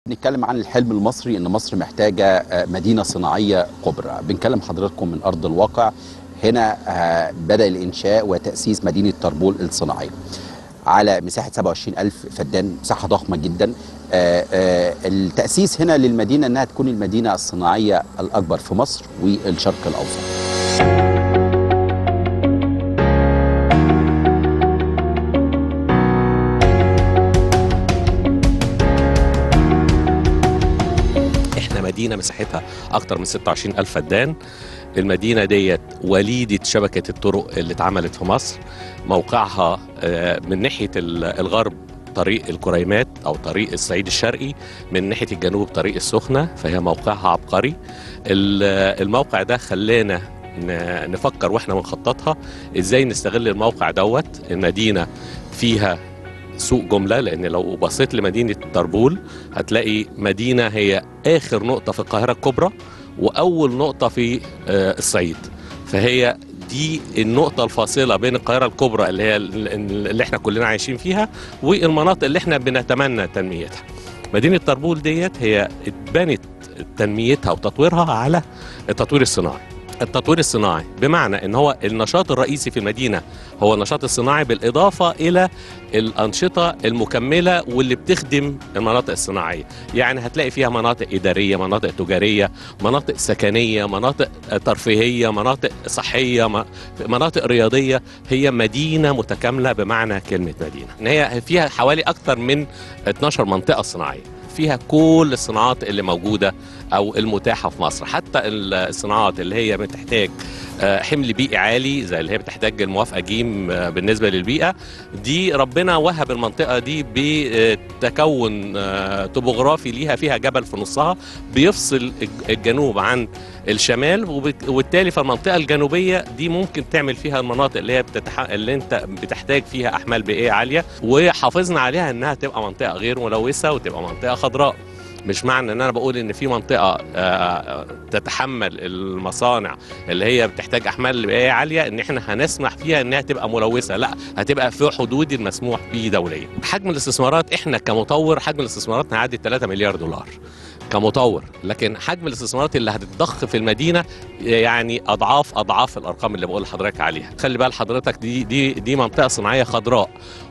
بنتكلم عن الحلم المصري ان مصر محتاجه آه، مدينه صناعيه كبرى بنكلم حضراتكم من ارض الواقع هنا آه، بدا الانشاء وتاسيس مدينه طربول الصناعيه على مساحه 27000 فدان مساحه ضخمه جدا آه، آه، التاسيس هنا للمدينه انها تكون المدينه الصناعيه الاكبر في مصر والشرق الاوسط احنا مدينه مساحتها اكتر من 26 الف فدان المدينه ديت وليده شبكه الطرق اللي اتعملت في مصر موقعها آه، من ناحيه ال- الغرب طريق الكريمات او طريق الصعيد الشرقي من ناحيه الجنوب طريق السخنه فهي موقعها عبقري ال- الموقع ده خلانا ن- نفكر واحنا بنخططها ازاي نستغل الموقع دوت المدينه فيها سوق جمله لان لو بصيت لمدينه طربول هتلاقي مدينه هي اخر نقطه في القاهره الكبرى واول نقطه في آه، الصعيد فهي دي النقطة الفاصلة بين القاهرة الكبرى اللي هي ال- اللي احنا كلنا عايشين فيها والمناطق اللي احنا بنتمنى تنميتها. مدينة طربول ديت هي اتبنت تنميتها وتطويرها على التطوير الصناعي. التطوير الصناعي بمعنى ان هو النشاط الرئيسي في المدينه هو النشاط الصناعي بالاضافه الى الانشطه المكمله واللي بتخدم المناطق الصناعيه يعني هتلاقي فيها مناطق اداريه مناطق تجاريه مناطق سكنيه مناطق ترفيهيه مناطق صحيه م- مناطق رياضيه هي مدينه متكامله بمعنى كلمه مدينه ان هي فيها حوالي اكثر من 12 منطقه صناعيه فيها كل الصناعات اللي موجوده او المتاحه في مصر حتى الصناعات اللي هي بتحتاج آه، حمل بيئي عالي زي اللي هي بتحتاج الموافقه جيم آه، بالنسبه للبيئه دي ربنا وهب المنطقه دي بتكون آه، توبوغرافي ليها فيها جبل في نصها بيفصل الج- الجنوب عن الشمال وبت- وبالتالي فالمنطقه الجنوبيه دي ممكن تعمل فيها المناطق اللي هي بتتح... اللي انت بتحتاج فيها احمال بيئيه عاليه وحافظنا عليها انها تبقى منطقه غير ملوثه وتبقى منطقه خضراء مش معنى ان انا بقول ان في منطقه آه، تتحمل المصانع اللي هي بتحتاج احمال بيئيه عاليه ان احنا هنسمح فيها انها تبقى ملوثه لا هتبقى في حدود المسموح به دوليا حجم الاستثمارات احنا كمطور حجم الاستثمارات هيعدي 3 مليار دولار كمطور لكن حجم الاستثمارات اللي هتتضخ في المدينه يعني اضعاف اضعاف الارقام اللي بقول لحضرتك عليها خلي بال حضرتك دي دي دي منطقه صناعيه خضراء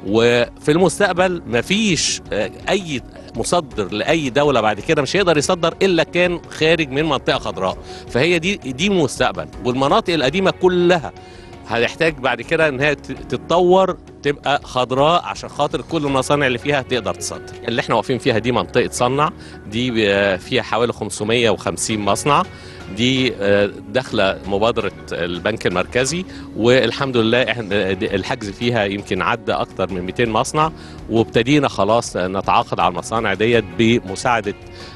وفي المستقبل مفيش آه، اي مصدر لاي دوله بعد كده مش هيقدر يصدر الا كان خارج من منطقه خضراء فهي دي دي المستقبل والمناطق القديمه كلها هتحتاج بعد كده ان هي ت- تتطور تبقى خضراء عشان خاطر كل المصانع اللي فيها تقدر تصدر اللي احنا واقفين فيها دي منطقه صنع دي ب- فيها حوالي 550 مصنع دي آه، داخله مبادره البنك المركزي والحمد لله احنا دي- الحجز فيها يمكن عدى اكتر من 200 مصنع وابتدينا خلاص نتعاقد على المصانع ديت بمساعده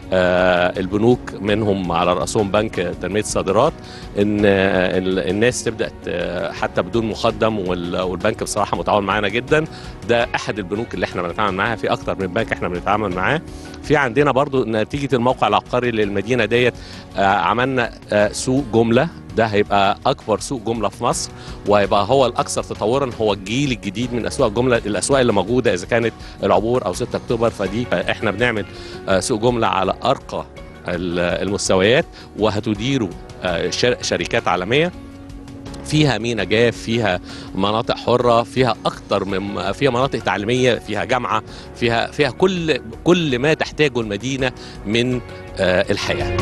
آه، البنوك منهم على راسهم بنك تنميه الصادرات ان آه، ال- الناس تبدا ت- حتى بدون مقدم وال- والبنك بصراحه متعاون معانا جدا ده احد البنوك اللي احنا بنتعامل معاها في اكتر من بنك احنا بنتعامل معاه في عندنا برضو نتيجه الموقع العقاري للمدينه ديت آه، عملنا آه، سوق جمله ده هيبقى اكبر سوق جمله في مصر وهيبقى هو الاكثر تطورا هو الجيل الجديد من اسواق الجمله الاسواق اللي موجوده اذا كانت العبور او 6 اكتوبر فدي آه، احنا بنعمل آه، سوق جمله على ارقى ال- المستويات وهتديره آه، شر- شركات عالميه فيها مينا جاف فيها مناطق حره فيها اكتر من فيها مناطق تعليميه فيها جامعه فيها فيها كل كل ما تحتاجه المدينه من آه، الحياه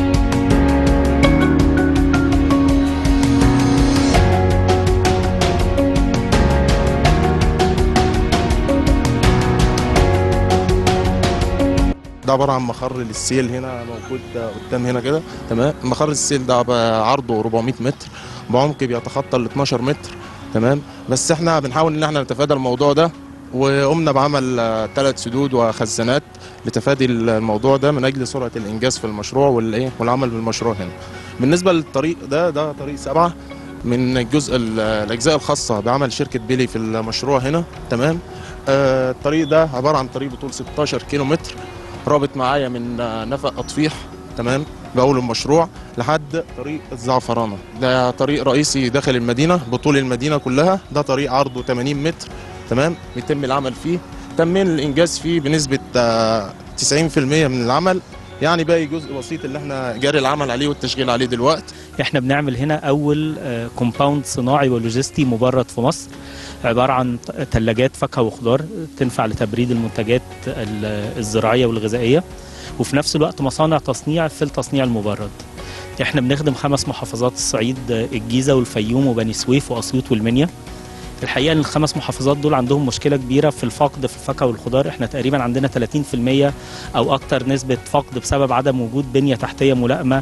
ده عباره عن مخر للسيل هنا موجود قدام هنا كده تمام مخر السيل ده بقى عرضه 400 متر بعمق بيتخطى ال 12 متر تمام بس احنا بنحاول ان احنا نتفادى الموضوع ده وقمنا بعمل ثلاث سدود وخزانات لتفادي الموضوع ده من اجل سرعه الانجاز في المشروع والايه والعمل بالمشروع هنا بالنسبه للطريق ده ده طريق سبعه من الجزء ال- الاجزاء الخاصه بعمل شركه بيلي في المشروع هنا تمام آه الطريق ده عباره عن طريق بطول 16 كيلو متر رابط معايا من آه، نفق اطفيح تمام باول المشروع لحد طريق الزعفرانه ده طريق رئيسي داخل المدينه بطول المدينه كلها ده طريق عرضه 80 متر تمام بيتم العمل فيه تمين الانجاز فيه بنسبه آه، 90% من العمل يعني باقي جزء بسيط اللي احنا جاري العمل عليه والتشغيل عليه دلوقتي احنا بنعمل هنا اول كومباوند صناعي ولوجستي مبرد في مصر عباره عن ثلاجات فاكهه وخضار تنفع لتبريد المنتجات ال- الزراعيه والغذائيه وفي نفس الوقت مصانع تصنيع في التصنيع المبرد احنا بنخدم خمس محافظات الصعيد الجيزه والفيوم وبني سويف واسيوط والمنيا الحقيقه ان الخمس محافظات دول عندهم مشكله كبيره في الفقد في الفاكهه والخضار احنا تقريبا عندنا 30% او اكتر نسبه فقد بسبب عدم وجود بنيه تحتيه ملائمه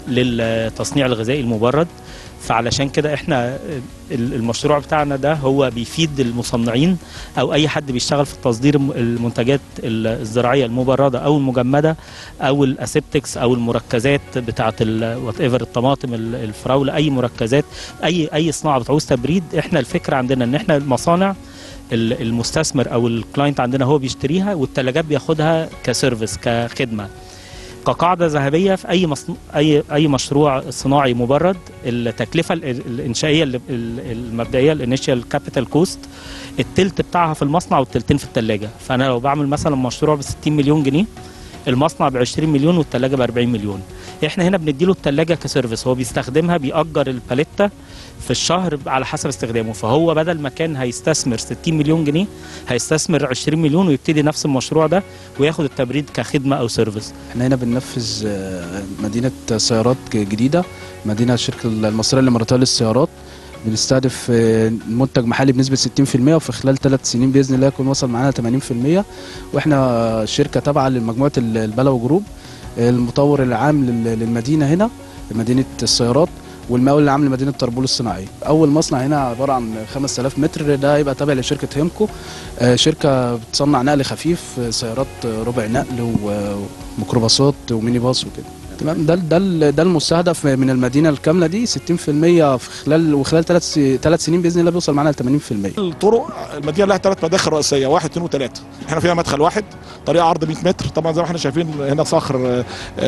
للتصنيع الغذائي المبرد فعلشان كده احنا المشروع بتاعنا ده هو بيفيد المصنعين او اي حد بيشتغل في تصدير المنتجات الزراعيه المبرده او المجمده او الاسيبتكس او المركزات بتاعه وات ايفر الطماطم الفراوله اي مركزات اي اي صناعه بتعوز تبريد احنا الفكره عندنا ان احنا المصانع المستثمر او الكلاينت عندنا هو بيشتريها والثلاجات بياخدها كسيرفيس كخدمه كقاعده ذهبيه في اي مصنوع اي اي مشروع صناعي مبرد التكلفه الانشائيه المبدئيه الانيشال كابيتال كوست التلت بتاعها في المصنع والتلتين في الثلاجه فانا لو بعمل مثلا مشروع ب 60 مليون جنيه المصنع ب 20 مليون والثلاجه ب 40 مليون احنا هنا بنديله الثلاجه كسيرفيس هو بيستخدمها بيأجر الباليتا في الشهر على حسب استخدامه فهو بدل ما كان هيستثمر 60 مليون جنيه هيستثمر 20 مليون ويبتدي نفس المشروع ده وياخد التبريد كخدمه او سيرفيس احنا هنا بننفذ مدينه سيارات جديده مدينه الشركه المصريه الاماراتيه للسيارات بنستهدف منتج محلي بنسبه 60% وفي خلال ثلاث سنين باذن الله يكون وصل معانا 80% واحنا شركه تابعه لمجموعه البلو جروب المطور العام للمدينه هنا مدينه السيارات والمقاول العام لمدينه طربول الصناعيه. اول مصنع هنا عباره عن 5000 متر ده هيبقى تابع لشركه هيمكو شركه بتصنع نقل خفيف سيارات ربع نقل وميكروباصات وميني باص وكده. تمام ده ده ده المستهدف من المدينه الكامله دي 60% في خلال وخلال ثلاث ثلاث سنين باذن الله بيوصل معانا ل 80%. الطرق المدينه لها ثلاث مداخل رئيسيه واحد اثنين وثلاثه احنا فيها مدخل واحد طريق عرض 100 متر طبعا زي ما احنا شايفين هنا صخر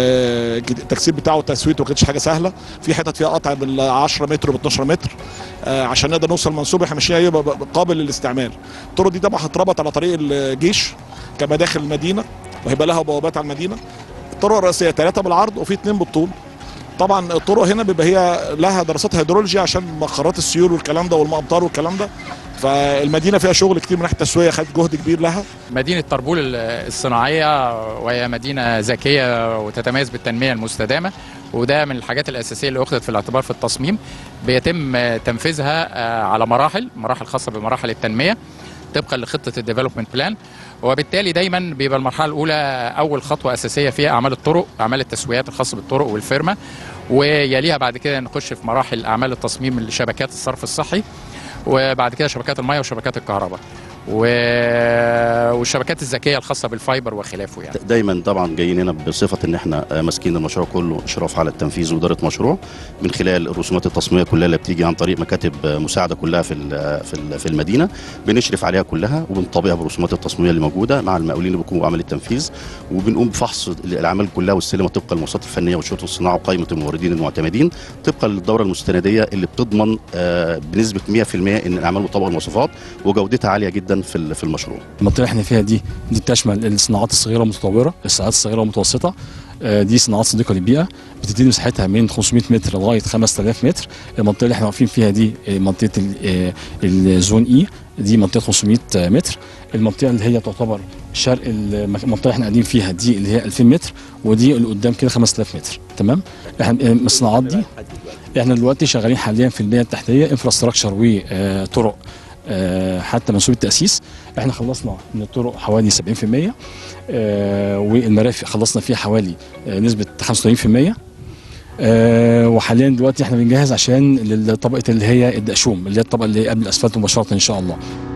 التكثيف بتاعه والتسويت ما كانتش حاجه سهله في حتت فيها قطع بال 10 متر وب 12 متر عشان نقدر نوصل منسوب احنا ماشيين يبقى قابل للاستعمال الطرق دي طبعا هتربط على طريق الجيش كمداخل المدينه وهيبقى لها بوابات على المدينه الطرق الرئيسيه ثلاثه بالعرض وفي اثنين بالطول طبعا الطرق هنا بيبقى هي لها دراسات هيدرولوجي عشان مخرات السيول والكلام ده والمقطار والكلام ده فالمدينه فيها شغل كتير من ناحيه التسويه خدت جهد كبير لها مدينه طربول الصناعيه وهي مدينه ذكيه وتتميز بالتنميه المستدامه وده من الحاجات الاساسيه اللي اخذت في الاعتبار في التصميم بيتم تنفيذها على مراحل مراحل خاصه بمراحل التنميه طبقا لخطه الديفلوبمنت بلان وبالتالي دايما بيبقى المرحله الاولى اول خطوه اساسيه فيها اعمال الطرق اعمال التسويات الخاصه بالطرق والفيرما ويليها بعد كده نخش في مراحل اعمال التصميم لشبكات الصرف الصحي وبعد كده شبكات المياه وشبكات الكهرباء و... والشبكات الذكيه الخاصه بالفايبر وخلافه يعني دايما طبعا جايين هنا بصفه ان احنا ماسكين المشروع كله اشراف على التنفيذ واداره مشروع من خلال الرسومات التصميميه كلها اللي بتيجي عن طريق مكاتب مساعده كلها في في في المدينه بنشرف عليها كلها وبنطبقها بالرسومات التصميميه اللي موجوده مع المقاولين اللي بيقوموا بعمل التنفيذ وبنقوم بفحص الاعمال كلها والسلمه طبقا للمواصفات الفنيه والشروط الصناعه وقائمه الموردين المعتمدين طبقا للدوره المستنديه اللي بتضمن بنسبه 100% ان الاعمال مطابقه للمواصفات وجودتها عاليه جدا في في المشروع. المنطقه اللي احنا فيها دي دي بتشمل الصناعات الصغيره والمتطوره، الصناعات الصغيره والمتوسطه دي صناعات صديقه للبيئه بتبتدي مساحتها من 500 متر لغايه 5000 متر، المنطقه اللي احنا واقفين فيها دي منطقه الزون اي دي منطقه 500 متر، المنطقه اللي هي تعتبر شرق المنطقه اللي احنا قاعدين فيها دي اللي هي 2000 متر ودي اللي قدام كده 5000 متر تمام؟ احنا الصناعات دي احنا دلوقتي شغالين حاليا في البنيه التحتيه انفراستراكشر وطرق حتى منسوب التاسيس احنا خلصنا من الطرق حوالي 70% والمرافق خلصنا فيها حوالي نسبه 85% وحاليا دلوقتي احنا بنجهز عشان للطبقه اللي هي الدقشوم اللي هي الطبقه اللي قبل الاسفلت مباشره ان شاء الله